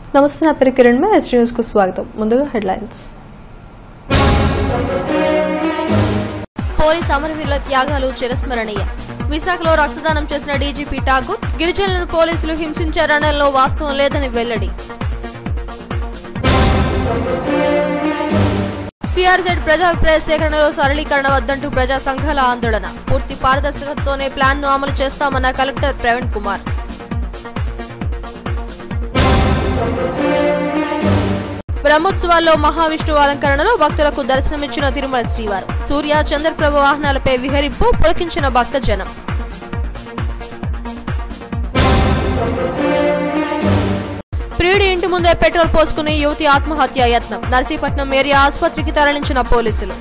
నమస్తే నా పేరు కిరణ్ మే ఎస్టీ న్యూస్ కు స్వాగతం ముందుగా హెడ్లైన్స్ పోలీస్ అమరవీరుల త్యాగాలు చిరస్మరణీయం విశాఖలో రక్తదానం చేసిన డీజీపీ ఠాగూర్ గిరిజనులను పోలీసులు హింసించారనడంలో వాస్తవం లేదని వెల్లడి సిఆర్జెడ్ ప్రజాభిప్రాయ సేకరణలో సరళీకరణ వద్దంటూ ప్రజా సంఘాల ఆందోళన పూర్తి పారదర్శకతతోనే ప్లాన్ ను అమలు చేస్తామన్న కలెక్టర్ ప్రవీణ్ కుమార్ బ్రహ్మోత్సవాల్లో మహావిష్ణు అలంకరణలో భక్తులకు దర్శనమిచ్చిన తిరుమల శ్రీవారు సూర్య చంద్రప్రభ వాహనాలపై విహరింపు పులకించిన భక్త జనం ప్రియుడి ఇంటి ముందే పెట్రోల్ పోసుకుని యువతి ఆత్మహత్య యత్నం నర్సీపట్నం ఏరియా ఆసుపత్రికి తరలించిన పోలీసులు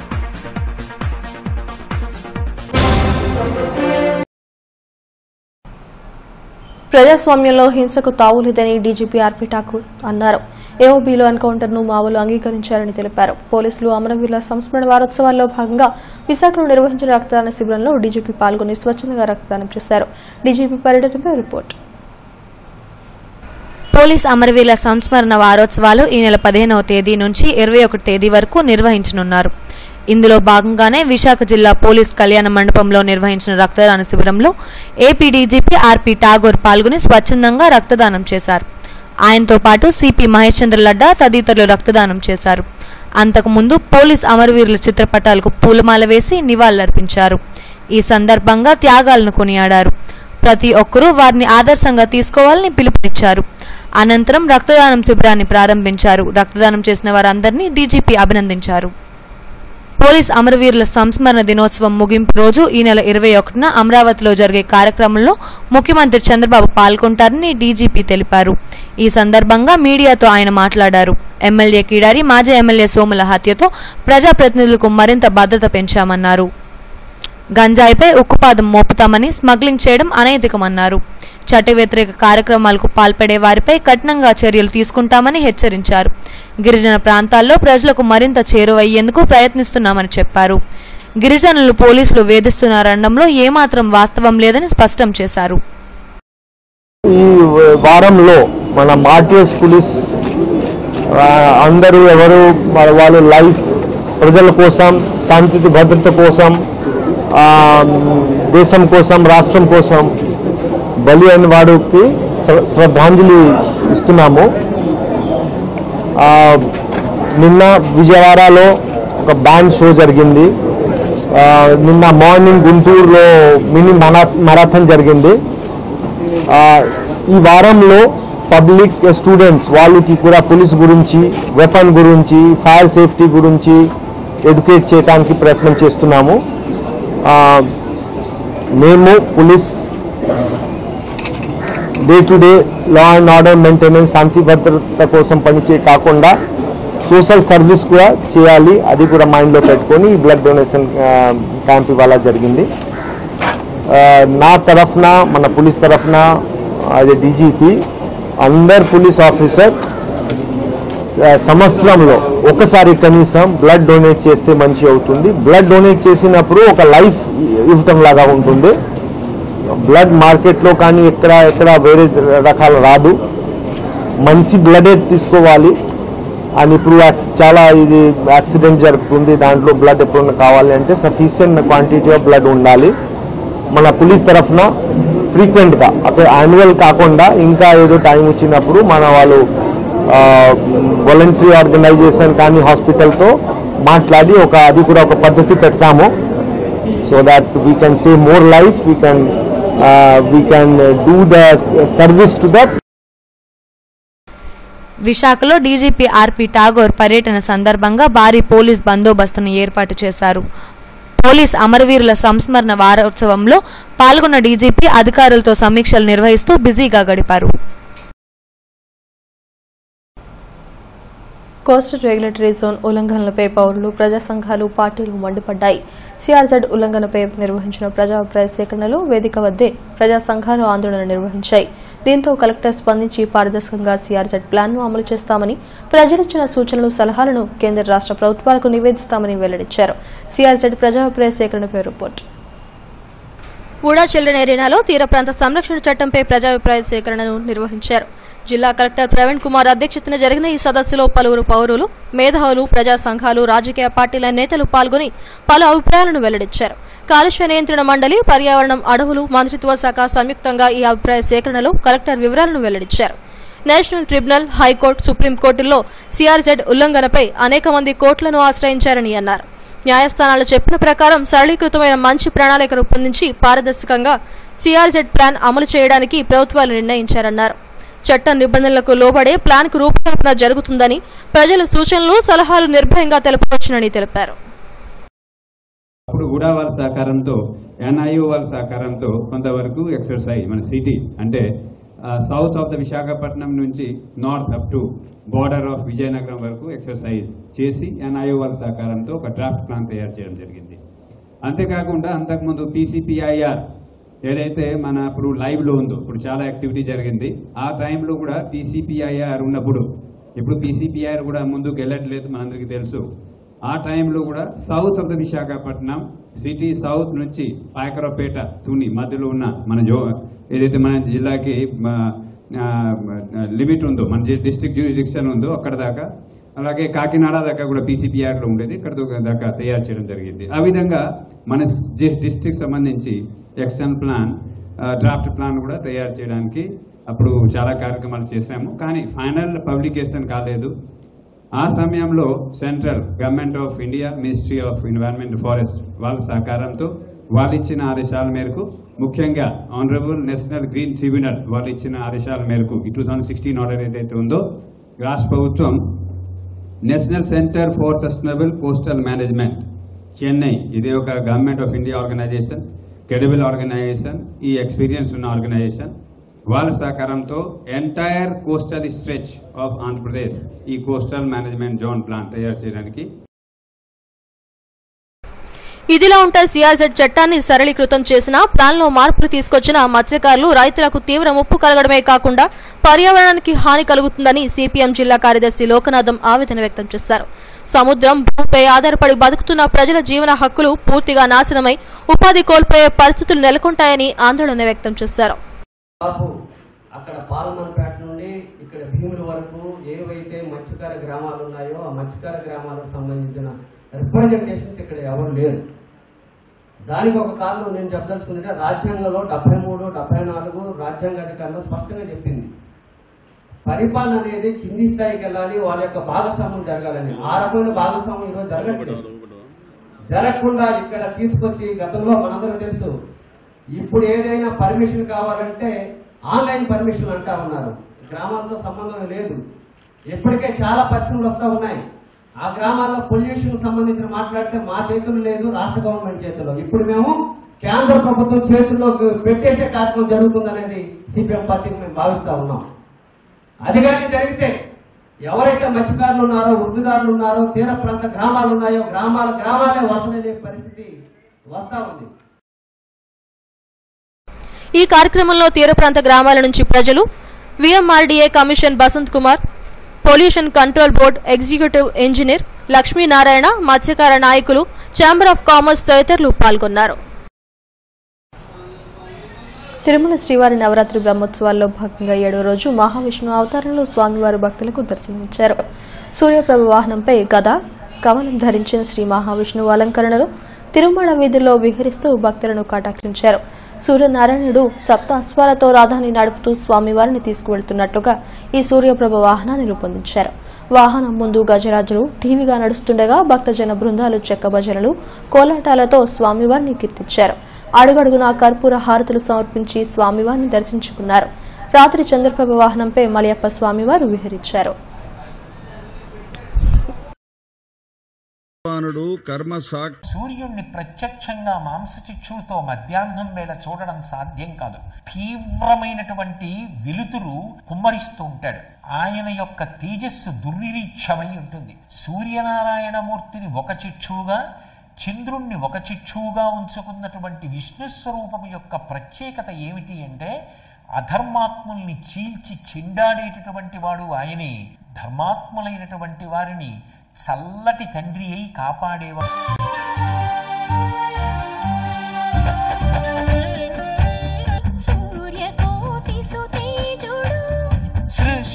ప్రజాస్వామ్యంలో హింసకు తావులేదని డీజీపీ ఆర్పి ఠాకూర్ అన్నారు ఏఓబీలో ఎన్కౌంటర్ను మావోలు అంగీకరించారని తెలిపారు పోలీసులు అమరవీరుల సంస్మరణ వారోత్సవాల్లో భాగంగా విశాఖలో నిర్వహించిన రక్తదాన శిబిరంలో డీజీపీ పాల్గొని స్వచ్ఛందంగా రక్తదానం చేశారు డీజీపీ పర్యటనపై రిపోర్ట్ పోలీస్ అమరవీరుల సంస్మరణ వారోత్సవాలు ఈ నెల పదిహేనవ తేదీ నుంచి ఇరవై ఒకటి తేదీ వరకు నిర్వహించనున్నారు ఇందులో భాగంగానే విశాఖ జిల్లా పోలీస్ కళ్యాణ మండపంలో నిర్వహించిన రక్తదాన శిబిరంలో ఏపీ డీజీపీ ఆర్పి ఠాగూర్ పాల్గొని స్వచ్ఛందంగా రక్తదానం చేశారు ఆయనతో పాటు సిపి మహేష్ చంద్ర లడ్డా తదితరులు రక్తదానం చేశారు అంతకుముందు పోలీస్ అమరవీరుల చిత్రపటాలకు పూలమాల వేసి నివాళులర్పించారు ఈ సందర్భంగా త్యాగాలను కొనియాడారు ప్రతి ఒక్కరూ వారిని ఆదర్శంగా తీసుకోవాలని పిలుపునిచ్చారు అనంతరం రక్తదానం శిబిరాన్ని ప్రారంభించారు రక్తదానం చేసిన వారందరినీ డీజీపీ అభినందించారు పోలీస్ అమరవీరుల సంస్మరణ దినోత్సవం ముగింపు రోజు ఈ నెల ఇరవై ఒకటిన అమరావతిలో జరిగే కార్యక్రమంలో ముఖ్యమంత్రి చంద్రబాబు పాల్గొంటారని డీజీపీ తెలిపారు ఈ సందర్భంగా మీడియాతో ఆయన మాట్లాడారు ఎమ్మెల్యే కిడారి మాజీ ఎమ్మెల్యే సోముల హత్యతో ప్రజాప్రతినిధులకు మరింత భద్రత పెంచామన్నారు గంజాయిపై ఉక్కుపాదం మోపుతామని స్మగ్లింగ్ చేయడం అనైతికమన్నారు చట్ట వ్యతిరేక కార్యక్రమాలకు పాల్పడే వారిపై కఠినంగా చర్యలు తీసుకుంటామని హెచ్చరించారు గిరిజన ప్రాంతాల్లో ప్రజలకు మరింత చేరువయ్యేందుకు ప్రయత్నిస్తున్నామని చెప్పారు గిరిజనులు పోలీసులు వేధిస్తున్నారనడంలో ఏమాత్రం వాస్తవం లేదని స్పష్టం చేశారు ఈ వారంలో మన మార్టియస్ పోలీస్ ఆ, అందరూ ఎవరు వాళ్ళ వాళ్ళ లైఫ్ ప్రజల కోసం శాంతి భద్రత కోసం ఆ, దేశం కోసం రాష్ట్రం కోసం బలి అయిన వాడికి శ్ర- శ్రద్ధాంజలి ఇస్తున్నాము ఆ, నిన్న విజయవాడలో ఒక బ్యాండ్ షో జరిగింది ఆ, నిన్న మార్నింగ్ గుంటూరులో మినీ మరా మరాథన్ జరిగింది ఆ, ఈ వారంలో పబ్లిక్ స్టూడెంట్స్ వాళ్ళకి కూడా పోలీస్ గురించి వెపన్ గురించి ఫైర్ సేఫ్టీ గురించి ఎడ్యుకేట్ చేయడానికి ప్రయత్నం చేస్తున్నాము ఆ, మేము police day to day law and order maintenance శాంతి భద్రత కోసం పనిచే కాకుండా సోషల్ సర్వీస్ కూడా చేయాలి అది కూడా మైండ్లో పెట్టుకొని ఈ బ్లడ్ డొనేషన్ క్యాంప్ ఇవాళ జరిగింది ఆ, నా తరఫున మన పోలీస్ తరఫున అది డీజీపీ అందరు పోలీస్ ఆఫీసర్ ఆ, సంవత్సరంలో ఒకసారి కనీసం బ్లడ్ డొనేట్ చేస్తే మంచి అవుతుంది బ్లడ్ డొనేట్ చేసినప్పుడు ఒక లైఫ్ ఇవ్వటం లాగా ఉంటుంది బ్లడ్ మార్కెట్లో కానీ ఎక్కడ ఎక్కడ వేరే రకాల రాదు మంచి బ్లడే తీసుకోవాలి అని ఇప్పుడు యాక్స్- చాలా ఇది యాక్సిడెంట్ జరుగుతుంది దాంట్లో బ్లడ్ ఎప్పుడన్నా కావాలి అంటే సఫిషియెంట్ క్వాంటిటీ ఆఫ్ బ్లడ్ ఉండాలి మన పోలీస్ తరఫున ఫ్రీక్వెంట్గా అక్కడ యాన్యువల్ కాకుండా ఇంకా ఏదో టైం వచ్చినప్పుడు మన వాళ్ళు వాలంటరీ ఆర్గనైజేషన్ కానీ హాస్పిటల్తో మాట్లాడి ఒక అది కూడా ఒక పద్ధతి పెడతాము so that we can say more life we can we can do the service to that విశాఖలో డీజీపీ ఆర్పి ఠాగూర్ పర్యటన సందర్భంగా భారీ పోలీస్ బందోబస్తును ఏర్పాటు చేశారు పోలీస్ అమరవీరుల సంస్మరణ వారోత్సవంలో పాల్గొన్న డీజీపీ అధికారులతో సమీక్షలు నిర్వహిస్తూ బిజీగా గడిపారు కోస్టల్ రెగ్యులేటరీ జోన్ ఉల్లంఘనలపై పౌరులు ప్రజా సంఘాలు పార్టీలు మండిపడ్డాయి సిఆర్జెడ్ ఉల్లంఘనపై నిర్వహించిన ప్రజాభిప్రాయ సేకరణలో వేదిక వద్దే ప్రజా సంఘాలు ఆందోళన నిర్వహించాయి దీంతో కలెక్టర్ స్పందించి పారదర్శకంగా సిఆర్జెడ్ ప్లాన్ను అమలు చేస్తామని ప్రజలిచ్చిన సూచనలు సలహాలను కేంద్ర రాష్ట్ర ప్రభుత్వాలకు నివేదిస్తామని వెల్లడించారు సిఆర్జెడ్ ప్రజాభిప్రాయ సేకరణపై రిపోర్ట్ ఊడా చిల్డ్రన్ ఏరియాలో తీర ప్రాంత సంరక్షణ చట్టంపై ప్రజాభిప్రాయ సేకరణను నిర్వహించారు జిల్లా కలెక్టర్ ప్రవీణ్ కుమార్ అధ్యక్షతన జరిగిన ఈ సదస్సులో పలువురు పౌరులు మేధావులు ప్రజా సంఘాలు రాజకీయ పార్టీల నేతలు పాల్గొని పలు అభిప్రాయాలను వెల్లడించారు కాలుష్య నియంత్రణ మండలి పర్యావరణం అడవులు మంత్రిత్వ శాఖ సంయుక్తంగా ఈ అభిప్రాయ సేకరణలో కలెక్టర్ వివరాలను వెల్లడించారు నేషనల్ ట్రిబ్యునల్ హైకోర్టు సుప్రీంకోర్టుల్లో సిఆర్జెడ్ ఉల్లంఘనపై అనేక మంది కోర్టులను ఆశ్రయించారని అన్నారు న్యాయస్థానాలు చెప్పిన ప్రకారం సరళీకృతమైన మంచి ప్రణాళిక రూపొందించి పారదర్శకంగా సిఆర్జెడ్ ప్లాన్ అమలు చేయడానికి ప్రభుత్వాలు నిర్ణయించారన్నారు చట్ట నిబంధనలకు లోబడే ప్లాన్కు రూపకల్పన జరుగుతుందని ప్రజల సూచనలు సలహాలు నిర్భయంగా తెలపవచ్చునని తెలిపారు అప్పుడు కూడా వాళ్ళ సహకారంతో ఎన్ఐఓ వాళ్ళ సహకారంతో కొంతవరకు ఎక్సర్సైజ్ మన సిటీ అంటే సౌత్ ఆఫ్ ద విశాఖపట్నం నుంచి north up to border of Vizianagaram వరకు ఎక్సర్సైజ్ చేసి ఎన్ఐఓ వాళ్ళ సహకారంతో ఒక డ్రాఫ్ట్ ప్లాన్ తయారు చేయడం జరిగింది అంతేకాకుండా అంతకుముందు పీసీపీఐఆర్ ఏదైతే మన ఇప్పుడు లైవ్లో ఉందో ఇప్పుడు చాలా యాక్టివిటీ జరిగింది ఆ టైంలో కూడా పీసీపీఐఆర్ ఉన్నప్పుడు ఇప్పుడు పీసీపీఐఆర్ కూడా ముందుకు వెళ్ళట్లేదు మనందరికీ తెలుసు ఆ టైంలో కూడా south of the Visakhapatnam city south నుంచి పాయకరపేట తుని మధ్యలో ఉన్న మన జో ఏదైతే మన జిల్లాకి లిమిట్ ఉందో మన డిస్ట్రిక్ట్ జ్యూరిడిక్షన్ ఉందో అక్కడ దాకా అలాగే కాకినాడ దాకా కూడా పీసీపీఆర్లో ఉండేది ఇక్కడ దాకా తయారు చేయడం జరిగింది ఆ విధంగా మన డిస్ట్రిక్ట్ సంబంధించి ఎక్స్టర్నల్ ప్లాన్ డ్రాఫ్ట్ ప్లాన్ కూడా తయారు చేయడానికి అప్పుడు చాలా కార్యక్రమాలు చేశాము కానీ ఫైనల్ పబ్లికేషన్ కాలేదు ఆ సమయంలో central government of India ministry of environment forest వాళ్ళ సహకారంతో వాళ్ళు ఇచ్చిన ఆదేశాల మేరకు ముఖ్యంగా ఆనరబుల్ నేషనల్ గ్రీన్ ట్రిబ్యునల్ వాళ్ళు ఇచ్చిన ఆదేశాల మేరకు ఈ టూ థౌజండ్ సిక్స్టీన్ ఆర్డర్ ఏదైతే ఉందో రాష్ట్ర ప్రభుత్వం national centre for sustainable coastal management Chennai ఇది ఒక government of India organisation credible organisation ఈ ఎక్స్పీరియన్స్ ఉన్న ఆర్గనైజేషన్ వాళ్ళ సహకారంతో entire coastal stretch of Andhra Pradesh ఈ కోస్టల్ మేనేజ్మెంట్ జోన్ ప్లాన్ తయారు చేయడానికి ఇదిలా ఉంటే సిఆర్జెడ్ చట్టాన్ని సరళీకృతం చేసిన ప్లాన్లో మార్పులు తీసుకొచ్చిన మత్స్యకారులు రైతులకు తీవ్ర ముప్పు కలగడమే కాకుండా పర్యావరణానికి హాని కలుగుతుందని సిపిఎం జిల్లా కార్యదర్శి లోకనాథం ఆవేదన వ్యక్తం చేశారు సముద్రం భూమిపై ఆధారపడి బతుకుతున్న ప్రజల జీవన హక్కులు పూర్తిగా నాశనమై ఉపాధి కోల్పోయే పరిస్థితులు నెలకొంటాయని ఆందోళన వ్యక్తం చేశారు దాదాపు అక్కడ పాలమన్పేట నుండి ఇక్కడ భీముల వరకు ఏవైతే మత్స్యకార గ్రామాలు ఉన్నాయో ఆ మత్స్యకార గ్రామాలకు సంబంధించిన రిప్రజెంటేషన్స్ ఇక్కడ ఎవరు లేరు దానికి ఒక కారణం నేను చెప్పదలుచుకుంటే రాజ్యాంగంలో డెబ్బై మూడు డెబ్బై నాలుగు రాజ్యాంగ అధికారులు స్పష్టంగా చెప్పింది పరిపాలన అనేది కింది స్థాయికి వెళ్ళాలి వాళ్ళ యొక్క భాగస్వామ్యం జరగాలని ఆ రకమైన భాగస్వామ్యం ఈరోజు జరగట్లేదు జరగకుండా ఇక్కడ తీసుకొచ్చి గతంలో మనందరూ తెలుసు ఇప్పుడు ఏదైనా పర్మిషన్ కావాలంటే ఆన్లైన్ పర్మిషన్ అంటా ఉన్నారు గ్రామాలతో సంబంధం లేదు ఇప్పటికే చాలా పరిశ్రమలు వస్తూ ఉన్నాయి ఆ గ్రామాల్లో పొల్యూషన్ సంబంధించిన మాట్లాడితే మా చేతుల్లో లేదు రాష్ట్ర గవర్నమెంట్ చేతుల్లో ఇప్పుడు మేము కేంద్ర ప్రభుత్వం చేతుల్లో పెట్టేసే కార్యక్రమం జరుగుతుందనేది సిపిఎం పార్టీకి మేము భావిస్తా ఉన్నాం అది కానీ జరిగితే ఎవరైతే మత్స్యకారులు ఉన్నారో వృద్ధిదారులు ఉన్నారో తీర ప్రాంత గ్రామాలు ఉన్నాయో గ్రామాల గ్రామాలే వసూలయ్యే పరిస్థితి వస్తా ఉంది ఈ కార్యక్రమంలో తీర ప్రాంత గ్రామాల నుంచి ప్రజలు VMRDA commission Basant Kumar pollution control board executive engineer Lakshminarayana మత్స్యకార నాయకులు ఛాంబర్ ఆఫ్ కామర్స్ తదితరులు పాల్గొన్నారు తిరుమల శ్రీవారి నవరాత్రి బ్రహ్మోత్సవాల్లో భాగంగా ఏడో రోజు మహావిష్ణు అవతారంలో స్వామివారి భక్తులకు దర్శనమిచ్చారు సూర్యప్రభ వాహనంపై గద కమలం ధరించిన శ్రీ మహావిష్ణువు అలంకరణలో తిరుమల వీధుల్లో విహరిస్తూ భక్తులను కటాక్షించారు సూర్యనారాయణుడు సప్త అశ్వాలతో రథాన్ని నడుపుతూ స్వామివారిని తీసుకువెళ్తున్నట్టుగా ఈ సూర్యప్రభ వాహనాన్ని రూపొందించారు వాహనం ముందు గజరాజులు టీవీగా నడుస్తుండగా భక్తజన బృందాలు చెక్క భజనలు కోలాటాలతో స్వామివారిని కీర్తించారు అడుగడుగునా కర్పూర హారతులు సమర్పించి స్వామివారిని దర్శించుకున్నారు రాత్రి చంద్రప్రభ వాహనంపై మలయప్ప స్వామివారు విహరించారు భగవానుడు కర్మ సాక్షి సూర్యుణ్ణి ప్రత్యక్షంగా మాంసచిక్షుతో మధ్యాహ్నం వేళ చూడడం సాధ్యం కాదు తీవ్రమైనటువంటి వెలుతురు కుమ్మరిస్తూ ఉంటాడు ఆయన యొక్క తేజస్సు దుర్నిరీక్షమై ఉంటుంది సూర్యనారాయణమూర్తిని ఒక చిక్షువుగా చంద్రుణ్ణి ఒక చిక్షువుగా ఉంచుకున్నటువంటి విష్ణు స్వరూపం యొక్క ప్రత్యేకత ఏమిటి అంటే అధర్మాత్ముల్ని చీల్చి చెండాడేటటువంటి వాడు ఆయనే ధర్మాత్ములైనటువంటి వారిని చల్లటి తండ్రి అయి కాపాడేవాడు సూర్యకోటి సుతేజుడు సృష్టి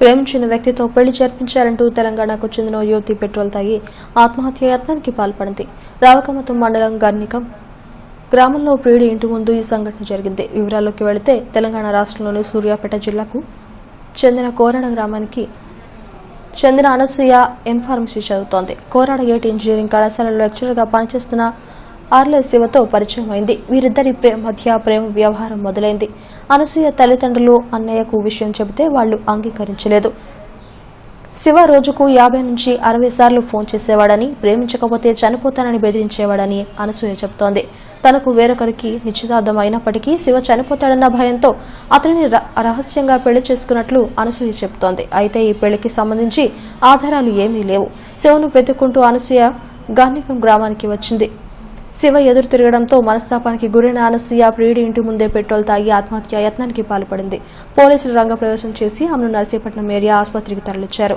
ప్రేమించిన వ్యక్తితో పెళ్లి జరిపించారంటూ తెలంగాణకు చెందిన ఓ యువతి పెట్రోల్ తాగి ఆత్మహత్య యత్నానికి పాల్పడింది రావకమతం మండలం గర్నికం గ్రామంలో ప్రియుడి ఇంటి ముందు ఈ సంఘటన జరిగింది వివరాల్లోకి వెళితే తెలంగాణ రాష్ట్రంలోని సూర్యాపేట జిల్లాకు చెందిన కోరాడ గ్రామానికి చెందిన అనసూయ ఎం ఫార్మసీ చదువుతోంది కోరాడ గేట్ ఇంజనీరింగ్ కళాశాలలో లెక్చరర్గా పనిచేస్తున్న ఆర్లే శివతో పరిచయం అయింది వీరిద్దరి ప్రే- మధ్య ప్రేమ వ్యవహారం మొదలైంది అనసూయ తల్లిదండ్రులు అన్నయ్యకు విషయం చెబితే వాళ్లు అంగీకరించలేదు శివ రోజుకు యాభై నుంచి అరవై సార్లు ఫోన్ చేసేవాడని ప్రేమించకపోతే చనిపోతానని బెదిరించేవాడని అనసూయ చెబుతోంది తనకు వేరొకరికి నిశ్చితార్థం అయినప్పటికీ శివ చనిపోతాడన్న భయంతో అతనిని ర- రహస్యంగా పెళ్లి చేసుకున్నట్లు అనసూయ చెబుతోంది అయితే ఈ పెళ్లికి సంబంధించి ఆధారాలు ఏమీ లేవు శివను వెతుక్కుంటూ అనసూయ గార్నికం గ్రామానికి వచ్చింది శివ ఎదురు తిరగడంతో మనస్తాపానికి గురైన అనసూయ ప్రియుడి ఇంటి ముందే పెట్రోల్ తాగి ఆత్మహత్య యత్నానికి పాల్పడింది పోలీసులు రంగప్రవేశం చేసి ఆమెను నర్సీపట్నం ఏరియా ఆసుపత్రికి తరలించారు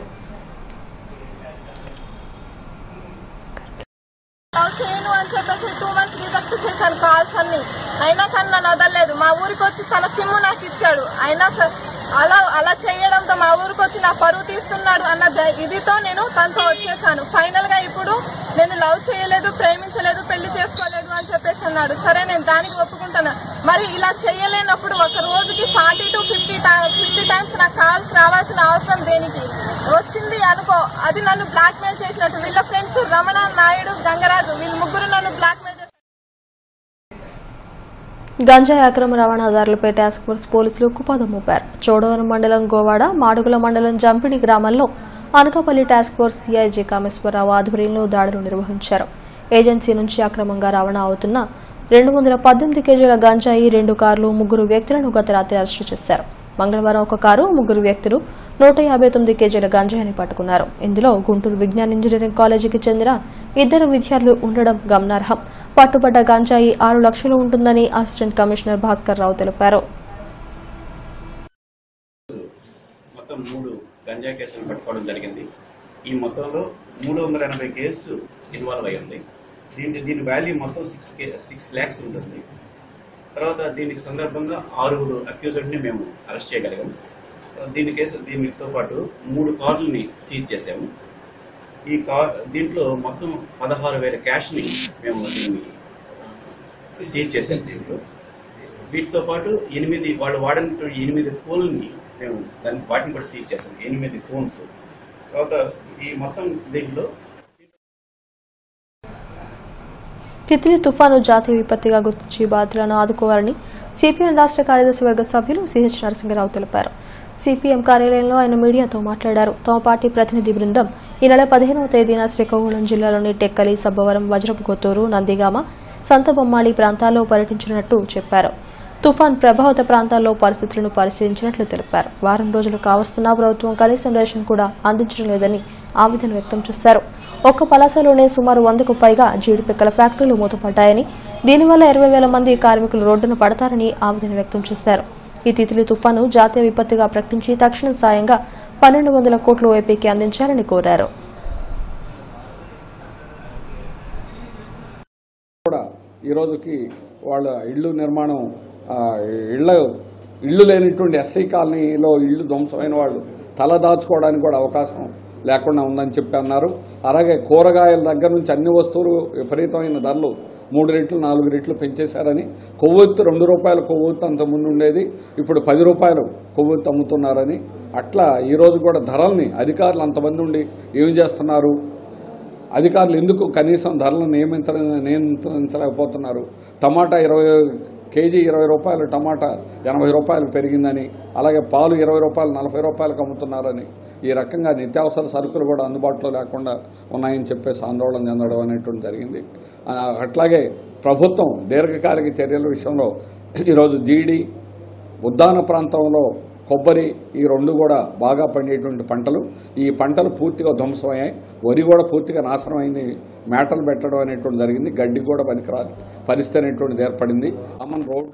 లవ్ చేయను అని చెప్పేసి టూ మంత్స్ రిజెక్ట్ చేశాను కాల్స్ అన్ని అయినా కానీ నన్ను వదలలేదు మా ఊరికి వచ్చి తన సిమ్ నాకు ఇచ్చాడు అయినా స- అలా అలా చేయడంతో మా ఊరికి వచ్చి నా పరువు తీస్తున్నాడు అన్న ద- ఇదితో నేను తనతో వచ్చేసాను ఫైనల్ గా ఇప్పుడు నేను లవ్ చేయలేదు ప్రేమించలేదు పెళ్లి చేసుకోలేదు అని చెప్పేసి అన్నాడు సరే నేను దానికి ఒప్పుకుంటాను మరి ఇలా చేయలేనప్పుడు ఒక రోజుకి forty to fifty fifty times నాకు కాల్స్ రావాల్సిన అవసరం దేనికి వచ్చింది అనుకో అది నన్ను బ్లాక్ మెయిల్ చేసినట్టు వీళ్ళ ఫ్రెండ్స్ రమణ నాయుడు గంగరాజు వీళ్ళు ముగ్గురు నన్ను బ్లాక్ మెయిల్ గంజాయి అక్రమ రవాణాదారులపై టాస్క్ ఫోర్స్ పోలీసులు కుపాదం మోపారు చోడవరం మండలం గోవాడ మాడుగుల మండలం జంపిడి గ్రామాల్లో అనకాపల్లి టాస్క్ ఫోర్స్ సిఐజీ కామేశ్వరరావు ఆధ్వర్యంలో దాడులు నిర్వహించారు ఏజెన్సీ నుంచి అక్రమంగా రవాణా అవుతున్న రెండు వందల పద్దెనిమిది కేజీల గంజాయి రెండు కార్లు ముగ్గురు వ్యక్తులను గత రాత్రి అరెస్టు చేశారు మంగళవారం ఒక కారు ముగ్గురు వ్యక్తులు నూట యాభై తొమ్మిది కేజీల గంజాయిని పట్టుకున్నారు ఇందులో గుంటూరు విజ్ఞాన్ ఇంజనీరింగ్ కాలేజీకి చెందిన ఇద్దరు విద్యార్థులు ఉండడం గమనార్హం పట్టుబడ్డ గంజాయి ఆరు లక్షలు ఉంటుందని అసిస్టెంట్ కమిషనర్ భాస్కర్ రావు తెలిపారు మొత్తం మూడు గంజా కేసులు పట్టుకోవడం జరిగింది ఈ మొత్తంలో మూడు వందల ఎనభై కేసు ఇన్వాల్వ్ అయ్యింది దీని దీని వాల్యూ మొత్తం సిక్స్ కే సిక్స్ ల్యాక్స్ ఉంటుంది తర్వాత దీనికి సందర్భంగా ఆరుగురు అక్యూజెడ్ని మేము అరెస్ట్ చేయగలిగాం దీని కేసు దీనితో పాటు మూడు కార్లని సీజ్ చేసాము ఈ కార్ దీంట్లో మొత్తం పదహారు వేల క్యాష్ని మేము దీన్ని సీజ్ చేసాము దీంట్లో వీటితో పాటు ఎనిమిది వాళ్ళు వాడినటువంటి ఎనిమిది ఫోన్లని మేము దాన్ని వాటిని కూడా సీజ్ చేసాం ఎనిమిది ఫోన్స్ తర్వాత ఈ మొత్తం దీంట్లో తిత్లీ తుఫాను జాతీయ విపత్తిగా గుర్తించి బాధితులను ఆదుకోవాలని సిపిఎం రాష్ట్ర కార్యదర్శి వర్గ సభ్యులు సిహెచ్ నరసింహరావు తెలిపారు సిపిఎం కార్యాలయంలో ఆయన మీడియాతో మాట్లాడారు తమ పార్టీ ప్రతినిధి బృందం ఈ నెల పదిహేనవ తేదీన శ్రీకాకుళం జిల్లాలోని టెక్కలి సబ్బవరం వజ్రపు కొత్తూరు నందిగామ సంతబొమ్మాళి ప్రాంతాల్లో పర్యటించినట్టు చెప్పారు తుఫాన్ ప్రభావిత ప్రాంతాల్లో పరిస్థితులను పరిశీలించినట్లు తెలిపారు వారం రోజులు కావస్తున్నా ప్రభుత్వం కనీసం రేషన్ కూడా అందించడం లేదని ఆవేదన వ్యక్తం చేశారు ఒక్క పలాసలోనే సుమారు వందకు పైగా జీడిపిక్కల ఫ్యాక్టరీలు మూతపడ్డాయని దీనివల్ల ఇరవై వేల మంది కార్మికులు రోడ్డున పడతారని ఆవేదన వ్యక్తం చేశారు ఈ తితిలి తుఫాను జాతీయ విపత్తుగా ప్రకటించి తక్షణ సాయంగా పన్నెండు వందల కోట్లు ఏపీకి అందించాలని కోరారు కూడా ఈ రోజుకి వాళ్ళ ఇళ్ళు నిర్మాణం ఆ, ఇళ్ళ ఇళ్ళు లేనిటువంటి ఎస్ఐ కాలనీలో ఇళ్ళు ధ్వంసమైన వాళ్ళు తల దాచుకోవడానికి కూడా అవకాశం లేకుండా ఉందని చెప్పి అన్నారు అలాగే కూరగాయల దగ్గర నుంచి అన్ని వస్తువులు విపరీతమైన ధరలు మూడు రెట్లు నాలుగు రెట్లు పెంచేశారని కొవ్వొత్తు రెండు రూపాయల కొవ్వొత్తు అంత ముందు ఉండేది ఇప్పుడు పది రూపాయలు కొవ్వొత్తు అమ్ముతున్నారని అట్లా ఈరోజు కూడా ధరల్ని అధికారులు అంతమంది ఉండి ఏం చేస్తున్నారు అధికారులు ఎందుకు కనీసం ధరలను నియమించ నియంత్రించలేకపోతున్నారు టమాటా ఇరవై కేజీ ఇరవై రూపాయలు టమాటా ఎనభై రూపాయలు పెరిగిందని అలాగే పాలు ఇరవై రూపాయలు నలభై రూపాయలకు అమ్ముతున్నారని ఈ రకంగా నిత్యావసర సరుకులు కూడా అందుబాటులో లేకుండా ఉన్నాయని చెప్పేసి ఆందోళన చెందడం అనేటువంటి జరిగింది ఆ, అట్లాగే ప్రభుత్వం దీర్ఘకాలిక చర్యల విషయంలో ఈరోజు జీడి ఉద్దాన ప్రాంతంలో కొబ్బరి ఈ రెండు కూడా బాగా పండేటువంటి పంటలు ఈ పంటలు పూర్తిగా ధ్వంసమయ్యాయి వరి కూడా పూర్తిగా నాశనం అయింది మేటలు పెట్టడం అనేటువంటి జరిగింది గడ్డి కూడా పనికిరాని పరిస్థితి అనేటువంటిది ఏర్పడింది అమ్మన్ రోడ్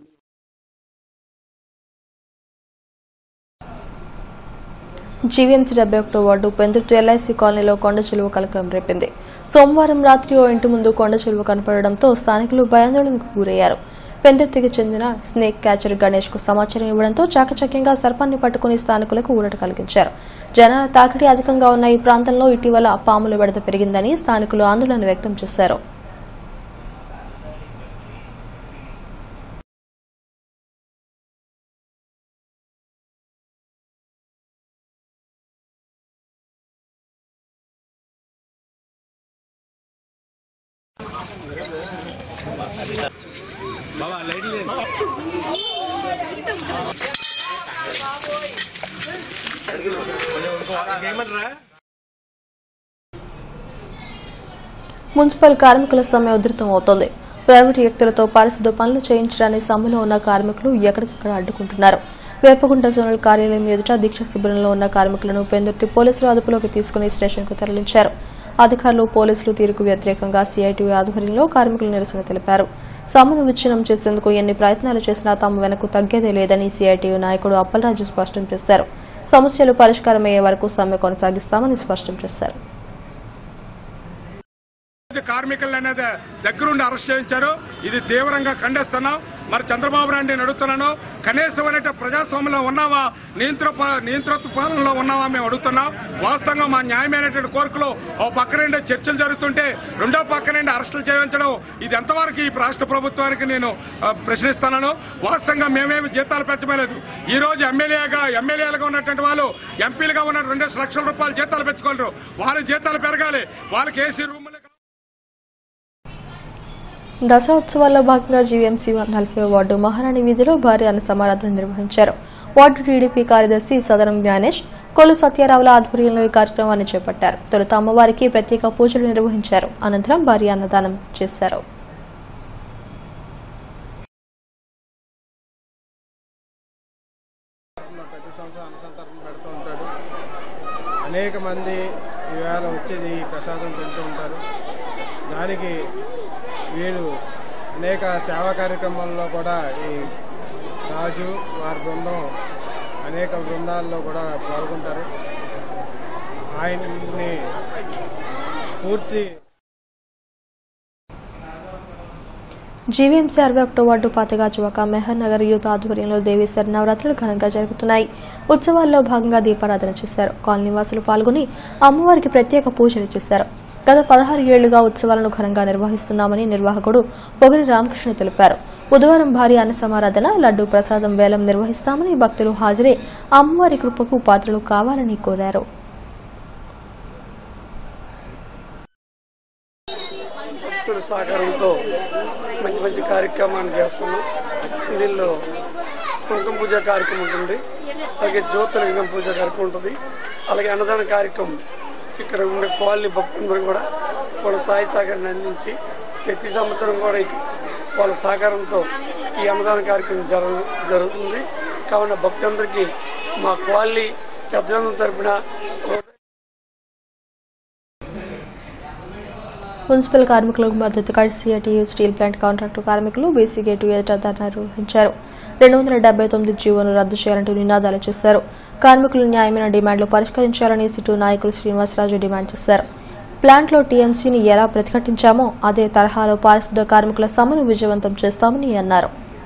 జీవీఎంసీ డెబ్బై ఒకటో వార్డు పెందుర్తి ఎల్ఐసి కాలనీలో కొండ చెలువ కలకలం రేపింది సోమవారం రాత్రి ఓ ఇంటి ముందు కొండ చెలువ కనపడడంతో స్థానికులు భయాందోళనకు గురయ్యారు పెందుర్తికి చెందిన స్నేక్ క్యాచర్ గణేష్ కు సమాచారం ఇవ్వడంతో చాకచక్యంగా సర్పాన్ని పట్టుకుని స్థానికులకు ఊరట కలిగించారు జనాల తాకిడి అధికంగా ఉన్న ఈ ప్రాంతంలో ఇటీవల పాముల విడత పెరిగిందని స్థానికులు ఆందోళన వ్యక్తం చేశారు మున్సిపల్ కార్మికుల సమ్మె ఉధృతం అవుతోంది ప్రైవేటు వ్యక్తులతో పారిశుద్ధ పనులు చేయించడానికి సమ్మెలో ఉన్న కార్మికులు ఎక్కడికక్కడ అడ్డుకుంటున్నారు వేపగుంట జోనల్ కార్యాలయం ఎదుట దీక్ష శిబిరంలో ఉన్న కార్మికులను పెందుర్తి పోలీసులు అదుపులోకి తీసుకుని స్టేషన్కు తరలించారు అధికారులు పోలీసులు తీరుకు వ్యతిరేకంగా సీఐటీయూ ఆధ్వర్యంలో కార్మికులు నిరసన తెలిపారు సమ్మెను విచ్ఛిన్నం చేసేందుకు ఎన్ని ప్రయత్నాలు చేసినా తాము వెనక్కు తగ్గేదే లేదని సీఐటీయూ నాయకుడు అప్పలరాజు స్పష్టం చేశారు సమస్యలు పరిష్కారమయ్యే వరకు సమ్మె కొనసాగిస్తామని స్పష్టం చేశారు కార్మికులు అనేది దగ్గరుండి అరెస్ట్ చేయించారు ఇది తీవ్రంగా ఖండిస్తున్నాం మరి చంద్రబాబు నాయుడు అడుగుతున్నాను కనీసం అనేట ప్రజాస్వామ్యంలో ఉన్నావా నియంత్ర నియంతృత్వ పాలనలో ఉన్నావా మేము అడుగుతున్నాం వాస్తవంగా మా న్యాయమైనటువంటి కోరికలు ఓ పక్క నుండి చర్చలు జరుగుతుంటే రెండో పక్క నుండి అరెస్టులు చేయించడం ఇది ఎంతవరకు ఈ రాష్ట్ర ప్రభుత్వానికి నేను ఆ, ప్రశ్నిస్తున్నాను వాస్తవంగా మేమేమి జీతాలు పెంచలేదు ఈ రోజు ఎమ్మెల్యేగా ఎమ్మెల్యేలుగా ఉన్నటువంటి వాళ్ళు ఎంపీలుగా ఉన్న రెండు లక్షల రూపాయలు జీతాలు పెంచుకోలేరు వాళ్ళ జీతాలు పెరగాలి వాళ్ళకి ఏసీ రూములు దసరా ఉత్సవాల్లో భాగంగా జీవీఎంసీ నలభై వార్డు మహారాణి వీధిలో భారీ అన్న సమారాధన నిర్వహించారు వార్డు టీడీపీ కార్యదర్శి సదరం జ్ఞానేష్ కొలు సత్యారావుల ఆధ్వర్యంలో ఈ కార్యక్రమాన్ని చేపట్టారు తొలుత అమ్మవారికి ప్రత్యేక పూజలు నిర్వహించారు అనంతరం భారీ అన్నదానం చేశారు ప్రతి సంవత్సరం అన్నసంతర్పణ పెడుతూ ఉంటాడు అనేక మంది ఈవేళ వచ్చేది ఈ ప్రసాదం తింటూ ఉంటారు దానికి వీరు అనేక సేవా కార్యక్రమాల్లో కూడా ఈ రాజు వారి బృందం అనేక బృందాల్లో కూడా పాల్గొంటారు ఆయన్ని స్ఫూర్తి జీవీఎంసీ అరవై ఒకటో వార్డు పాతగాజువాక మెహర్ నగర్ యూత్ ఆధ్వర్యంలో దేవీశ్వర నవరాత్రులు ఘనంగా జరుగుతున్నాయి ఉత్సవాల్లో భాగంగా దీపారాధన చేశారు కాలనీ వాసులు పాల్గొని అమ్మవారికి ప్రత్యేక పూజలు చేశారు గత పదహారు ఏళ్లుగా ఉత్సవాలను ఘనంగా నిర్వహిస్తున్నామని నిర్వాహకుడు పొగరి రామకృష్ణ తెలిపారు బుధవారం భారీ అన్న సమారాధన లడ్డూ ప్రసాదం వేలం నిర్వహిస్తామని భక్తులు హాజరై అమ్మవారి కృపకు పాత్రలు కావాలని కోరారు భక్తుల సహకారంతో మంచి మంచి కార్యక్రమాన్ని చేస్తున్నాం దీనిలో కుంకుమ పూజ కార్యక్రమం ఉంటుంది అలాగే జ్యోతిలింగం పూజ కార్యక్రమం ఉంటుంది అలాగే అన్నదాన కార్యక్రమం ఇక్కడ ఉండే కాలనీ భక్తులందరూ కూడా వాళ్ళ సాయి సహకారాన్ని అందించి ప్రతి సంవత్సరం కూడా ఈ- వాళ్ళ సహకారంతో ఈ అన్నదాన కార్యక్రమం జర జరుగుతుంది కావున భక్తులందరికీ మా కాలనీ పెద్దలందరి తరపున మున్సిపల్ కార్మికులకు మద్దతుగా సిఐటియు స్టీల్ ప్లాంట్ కాంట్రాక్టు కార్మికులు బీసీ గేటు ఎదుట ధర్నా నిర్వహించారు రెండు వందల డెబ్బై తొమ్మిది జీవోను రద్దు చేయాలంటూ నినాదాలు చేశారు కార్మికుల న్యాయమైన డిమాండ్లు పరిష్కరించాలని సిటు నాయకులు శ్రీనివాసరాజు డిమాండ్ చేశారు ప్లాంట్లో టీఎంసీని ఎలా ప్రతిఘటించామో అదే తరహాలో పారిశుద్ధ కార్మికుల సమ్మెను విజయవంతం చేస్తామని అన్నారు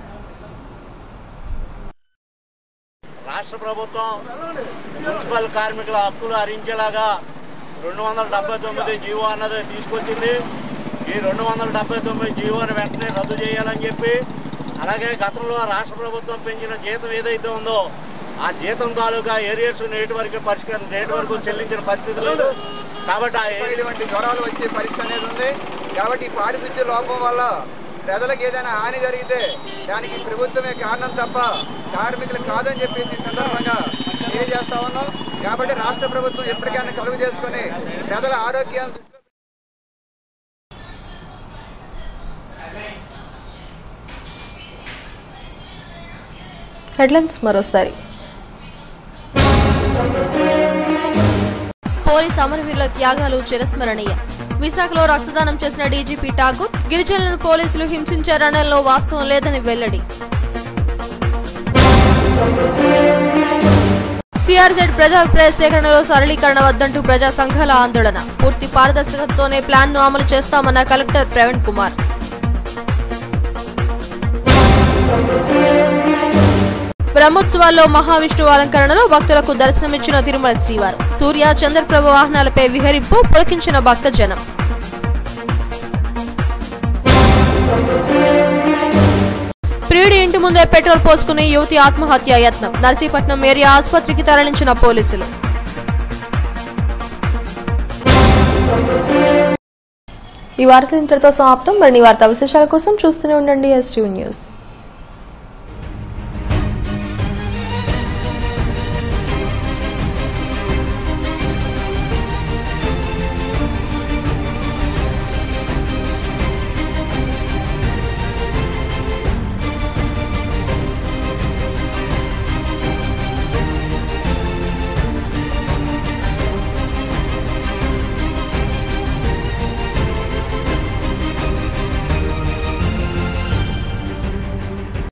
రాష్ట్ర ప్రభుత్వం మున్సిపల్ కార్మికుల హక్కులు హరించేలాగా రెండు వందల డెబ్బై తొమ్మిది జీవో అన్నది తీసుకొచ్చింది ఈ రెండు వందల డెబ్బై తొమ్మిది జీవోని వెంటనే రద్దు చేయాలని చెప్పి అలాగే గతంలో రాష్ట్ర ప్రభుత్వం పెంచిన జీతం ఏదైతే ఉందో ఆ జీతం తాలూకా ఏరియర్స్ నేటి వరకు పరిష్కారం నేటి వరకు చెల్లించిన పరిస్థితి లేదు కాబట్టి ఆ ఏరియా ఇటువంటి జ్వరాలు వచ్చే పరిస్థితి అనేది ఉంది కాబట్టి ఈ పారిశుద్ధ్య లోపం వల్ల ప్రజలకు ఏదైనా హాని జరిగితే దానికి ప్రభుత్వమే కారణం తప్ప కార్మికులు కాదని చెప్పి ఈ సందర్భంగా తెలియజేస్తా ఉన్నాం కాబట్టి రాష్ట్ర ప్రభుత్వం ఎప్పటికైనా కలుగు చేసుకుని ప్రజల ఆరోగ్యాన్ని హెడ్లైన్స్ మరోసారి పోలీస్ అమరవీరుల త్యాగాలు చిరస్మరణీయం విశాఖలో రక్తదానం చేసిన డీజీపీ ఠాకూర్ గిరిజనులను పోలీసులు హింసించారనడంలో వాస్తవం లేదని వెల్లడి సిఆర్జెడ్ ప్రజాభిప్రాయ సేకరణలో సరళీకరణ వద్దంటూ ప్రజా సంఘాల ఆందోళన పూర్తి పారదర్శకతతోనే ప్లాన్ ను అమలు చేస్తామన్న కలెక్టర్ ప్రవీణ్ కుమార్ బ్రహ్మోత్సవాల్లో మహావిష్ణువు అలంకరణలో భక్తులకు దర్శనమిచ్చిన తిరుమల శ్రీవారు సూర్య చంద్రప్రభ వాహనాలపై విహరింపు పులకించిన భక్త జనం ప్రియుడి ఇంటి ముందే పెట్రోల్ పోసుకుని యువతి ఆత్మహత్య యత్నం నర్సీపట్నం ఏరియా ఆసుపత్రికి తరలించిన పోలీసులు ఈ వార్తలు ఇంతటితో సమాప్తం మరిన్ని వార్తా విశేషాల కోసం చూస్తూనే ఉండండి ఎస్టీవీ న్యూస్